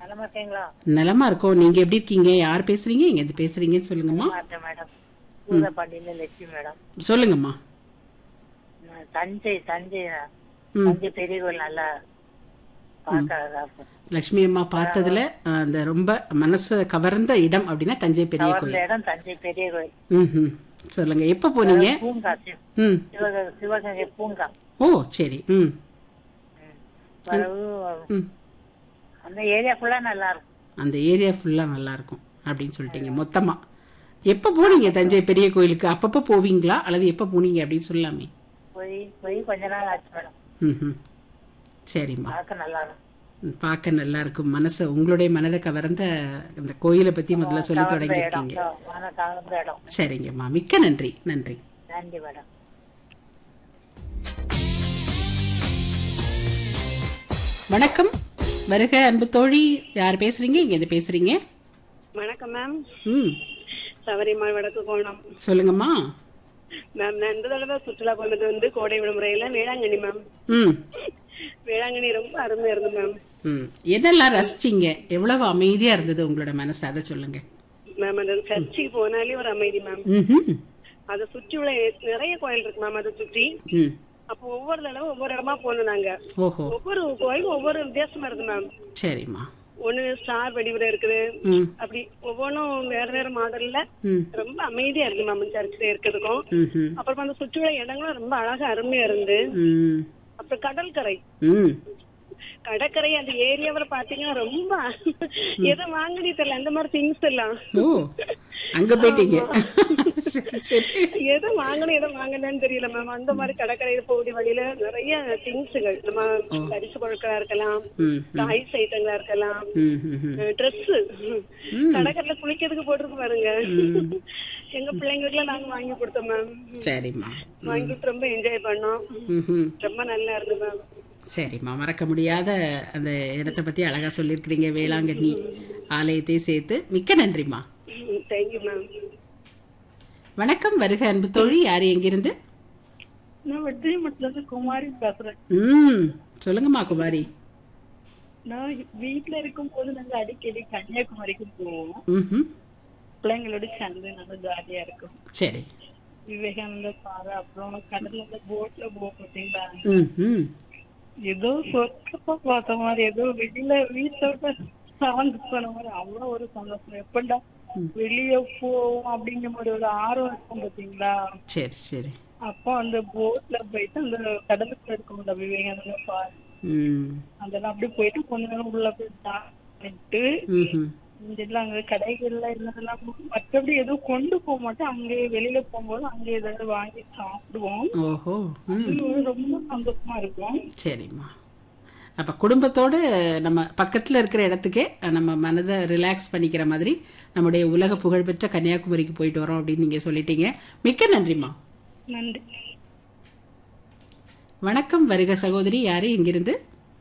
நலமா இருக்கீங்களா நலமா இருக்கோம் நீங்க எப்படி இருக்கீங்க யார் பேசுறீங்க எங்க இருந்து பேசுறீங்கன்னு சொல்லுங்கம்மா நலமா இருக்கேன் மேடம் பூதப்பாண்டியில லட்சுமி மேடம் சொல்லுங்கம்மா நான் தஞ்சை தஞ்சை ம் தஞ்சை பெரிய கோயில் நல்லா பார்க்க அழகா இருக்கும் லட்சுமி அம்மா பார்த்ததுல அஹ், அந்த ரொம்ப மனசு கவர்ந்த இடம் அப்படின்னா தஞ்சை பெரிய கவர்ந்த கோயில் இடம் தஞ்சை பெரிய கோயில் ம் சொல்லுங்க எப்ப போனீங்க பூங்கா சிவ- ம் சிவக சிவகங்கை பூங்கா ஓ சரி ம் ம். வரவு ம் அந்த ஏரியா ஃபுல்லா நல்லா இருக்கும் அந்த ஏரியா ஃபுல்லா நல்லா இருக்கும் அப்படின்னு சொல்லிட்டீங்க மொத்தமா எப்ப போனீங்க தஞ்சை பெரிய கோயிலுக்கு அப்பப்ப போவீங்களா அல்லது எப்ப போனீங்க அப்படின்னு சொல்லலாமே போய் போய் கொஞ்ச நாள் ஆச்சு மேடம் ம் ம் சரிம்மா பார்க்க நல்லா இருக்கும் ம், பார்க்க நல்லா இருக்கும் மனசை உங்களுடைய மனதை கவர்ந்த அந்த கோயிலை பத்தி முதல்ல சொல்லி கவர்ந்த இடம் தொடங்கியிருக்கீங்க மன கவர்ந்த இடம் சரிங்கம்மா மிக்க நன்றி நன்றி நன்றி மேடம் வணக்கம் வருக அன்பு தோழி யார் பேசுறீங்க இங்க இருந்து பேசுறீங்க வணக்கம் மேம் ம் சபரிமால் வடக்கு கோணம் சொல்லுங்கம்மா மேம் நான் இந்த தடவை சுற்றுலா போனது வந்து கோடை விடுமுறையில வேளாங்கண்ணி மேம் ம் வேளாங்கண்ணி ரொம்ப அருமையா இருந்து மேம் ம் என்னெல்லாம் ரசிச்சீங்க எவ்வளவு அமைதியா இருந்தது உங்களோட மனசு அதை சொல்லுங்க மேம் அந்த சர்ச்சுக்கு போனாலே ஒரு அமைதி மேம் ம்ஹும். அதை சுற்றி உள்ள நிறைய கோயில் இருக்கு மேம் அதை சுற்றி ம் அப்போ ஒவ்வொரு தடவை ஒவ்வொரு இடமா போனோம் நாங்க ஓஹோ ஒவ்வொரு கோயிலும் ஒவ்வொரு வித்தியாசமா இருக்கு மேம் சரிம்மா ஒண்ணு ஸ்டார் வடிவுல இருக்குது ம் அப்படி ஒவ்வொன்றும் வேற வேற மாடல்ல ம் ரொம்ப அமைதியா இருக்கு மேம் சர்ச்சில் இருக்கிறதுக்கும் ம்ஹும். அப்புறம் அந்த சுற்றி உள்ள இடங்களும் ரொம்ப அழகா அருமையா இருந்து ம் அப்புறம் கடற்கரை ம் கடற்கரை அந்த ஏரியாவில பாத்தீங்கன்னா ரொம்ப எதை வாங்கினே தெரியல அந்த மாதிரி திங்ஸ் எல்லாம் ஓ அங்க போயிட்டீங்க சரி, சரி எதை வாங்கணும் எதை வாங்கினேன்னு தெரியல மேம் அந்த மாதிரி கடற்கரையில போகிற வழியில நிறைய திங்ஸ்கள் நம்ம பரிசு பொருட்களா இருக்கலாம் ம் ஐஸ் ஐட்டங்களா இருக்கலாம் ம் ம், ம். ட்ரெஸ் கடற்கரையில குளிக்கிறதுக்கு போட்டிருக்கு பாருங்க எங்க பிள்ளைங்களுக்கு நாங்க வாங்கி கொடுத்தோம் மேம் சரிம்மா வாங்கி கொடுத்து ரொம்ப என்ஜாய் பண்ணோம் ம்ஹும். ரொம்ப நல்லா இருக்கு மேம் சரிம்மா மறக்க முடியாத அந்த இடத்த பத்தி அழகா சொல்லியிருக்கிறீங்க வேளாங்கண்ணி ஆலயத்தை சேர்த்து மிக்க நன்றிம்மா தேங்க்யூ மேம் வணக்கம் வருக அன்பு தோழி யாரு எங்கிருந்து நான் வெற்றி மட்டும் குமாரி பேசுறேன் ம் சொல்லுங்கம்மா குமாரி நான் வீட்டுல இருக்கும் போது நாங்க அடிக்கடி கன்னியாகுமரிக்கு போவோம் ம் பிள்ளைங்களோட சேர்ந்து நல்லா ஜாலியா இருக்கும் சரி விவேகானந்த பாறை அப்புறம் கடல்ல இந்த போட்ல போக பார்த்தீங்களா ம் ம் ஏதோ சொர்க்கப்பா பார்த்த மாதிரி ஏதோ வெளியில வீட்டை விட்டு சாந்து போன மாதிரி அவ்வளவு ஒரு சந்தோஷம் எப்படா வெளிய போவோம் அப்படிங்கிற மாதிரி ஒரு ஆர்வம் இருக்கும் பாத்தீங்களா சரி சரி அப்போ அந்த போட்ல போயிட்டு அந்த கடலுக்குள்ள இருக்கும்ல விவேகானந்த பாறை ம் அதெல்லாம் அப்படியே போயிட்டு கொஞ்ச நேரம் உள்ள போய் சாப்பிட்டு ம்ஹும். இதெல்லாம் அங்க கடைகள்ல இருந்ததெல்லாம் மற்றபடி எதுவும் கொண்டு போக மாட்டோம் அங்கே வெளியில போகும்போது அங்க ஏதாவது வாங்கி சாப்பிடுவோம் ஓஹோ ம் இது ஒரு ரொம்ப சந்தோஷமா இருக்கும் சரிம்மா அப்ப குடும்பத்தோட நம்ம பக்கத்துல இருக்கிற இடத்துக்கே அஹ், நம்ம மனதை ரிலாக்ஸ் பண்ணிக்கிற மாதிரி நம்முடைய உலக புகழ்பெற்ற கன்னியாகுமரிக்கு போயிட்டு வரோம் அப்படின்னு நீங்க சொல்லிட்டீங்க மிக்க நன்றிம்மா நன்றி வணக்கம் வருக சகோதரி யாரு எங்கிருந்து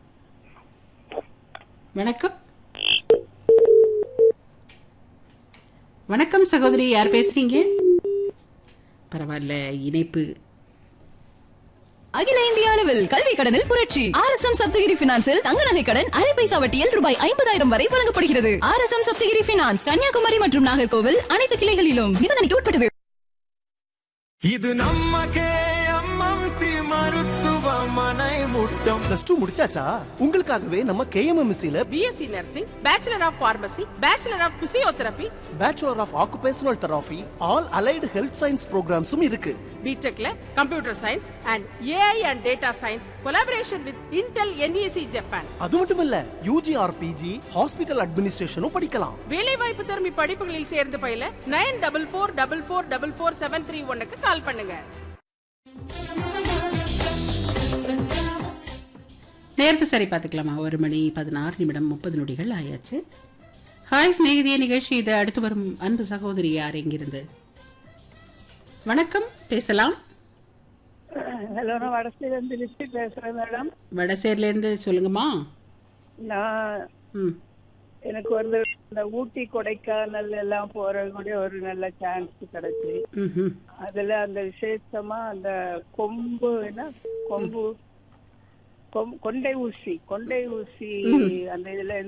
வணக்கம் வணக்கம் சகோதரி யார் பேசுறீங்க பரவாயில்ல இணைப்பு அகில இந்திய அளவில் கல்வி கடனில் புரட்சி ஆர் எஸ் எம் சப்தகிரி பினான்சில் தங்க நகை கடன் அரை பைசா வட்டியில் ரூபாய் ஐம்பதாயிரம் வரை வழங்கப்படுகிறது R S M Saptagiri finance Kanyakumari மற்றும் நாகர்கோவில் அனைத்து கிளைகளிலும் நிபந்தனைக்கு உட்பட்டது இது நம்ம கேஎம்எம்சி மருத்துவமனை முட்டம் பிளஸ் டூ முடிச்சாச்சா உங்களுக்காகவே நம்ம கேஎம்எம்சில BSc nursing bachelor of pharmacy bachelor of physiotherapy bachelor of occupational therapy all allied health science ப்ரோக்ராம்ஸும் இருக்கு பிடெக்ல computer science and AI and data science collaboration with Intel NEC Japan அது மட்டும் இல்ல யூஜி ஆர்பிஜி ஹாஸ்பிட்டல் அட்மினிஸ்ட்ரேஷனும் படிக்கலாம் வேலைவாய்ப்பு திறமை படிப்புகளில் சேர்ந்து பயில nine double four double four double four seven three ஒன்னுக்கு கால் பண்ணுங்க நேரத்தை சரி பார்த்துக்கலாமா ஒரு மணி பதினாறு நிமிடம் முப்பது நொடிகள் ஆயாச்சு ஹாய் சிநேகிதிய நிகழ்ச்சி இது அடுத்து வரும் அன்பு சகோதரி யார் எங்கிருந்து வணக்கம் பேசலாம் ஹலோ நான் வடசையில இருந்து லிஸ்டி பேசுறேன் மேடம் வடசேர்ல இருந்து சொல்லுங்கம்மா நான் ம் எனக்கு வந்து இந்த ஊட்டி கொடைக்கானல் எல்லாம் போறது கூட ஒரு நல்ல சான்ஸ் கிடைச்சு ம் அதுல அந்த விசேஷமா அந்த கொம்பு என்ன கொம்பு கொம்- கொண்டை ஊசி கொண்டை ஊசி அந்த இதுல